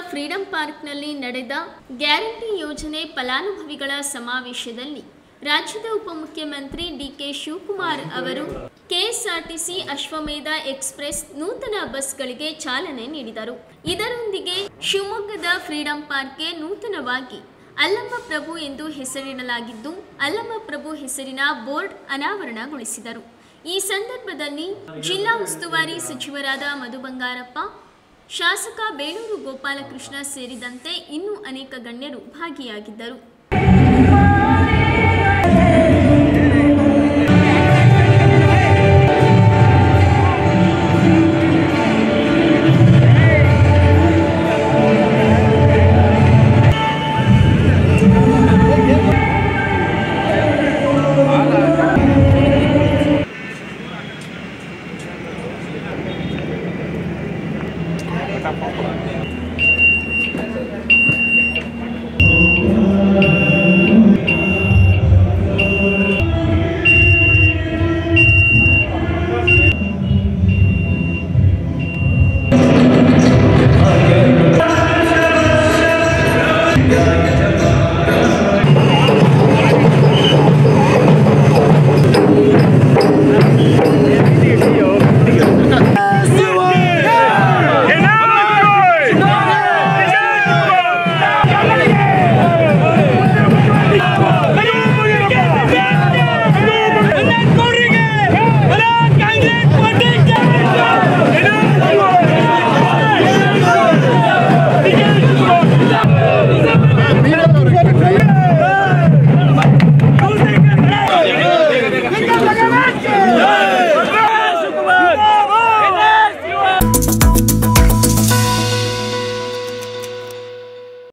freedom ಪಾರ್ಕ್ನಲ್ಲಿ ನಡೆದ guarantee ಯೋಜನೆ ಫಲಾನುಭವಿಗಳ ಸಮಾವೇಶದಲ್ಲಿ ರಾಜ್ಯದ ಉಪಮುಖ್ಯಮಂತ್ರಿ ಡಿಕೆ ಶಿವಕುಮಾರ್ ಅವರು ಕೆಎಸ್ಆರ್ಟಿಸಿ ಅಶ್ವಮೇಧ ಎಕ್ಸ್ಪ್ರೆಸ್ ನೂತನ ಬಸ್ಗಳಿಗೆ ಚಾಲನೆ ನೀಡಿದರು ಇದರೊಂದಿಗೆ ಶಿವಮೊಗ್ಗದ ಫ್ರೀಡಂ ಪಾರ್ಕ್ಗೆ ನೂತನವಾಗಿ ಅಲ್ಲಮ್ಮ ಪ್ರಭು ಎಂದು ಹೆಸರಿಡಲಾಗಿದ್ದು ಅಲ್ಲಮ್ಮ ಪ್ರಭು ಹೆಸರಿನ ಬೋರ್ಡ್ ಅನಾವರಣಗೊಳಿಸಿದರು ಈ ಸಂದರ್ಭದಲ್ಲಿ ಜಿಲ್ಲಾ ಉಸ್ತುವಾರಿ ಸಚಿವರಾದ ಮಧು ಬಂಗಾರಪ್ಪ ಶಾಸಕ ಬೇಳೂರು ಗೋಪಾಲಕೃಷ್ಣ ಸೇರಿದಂತೆ ಇನ್ನೂ ಅನೇಕ ಗಣ್ಯರು ಭಾಗಿಯಾಗಿದ್ದರು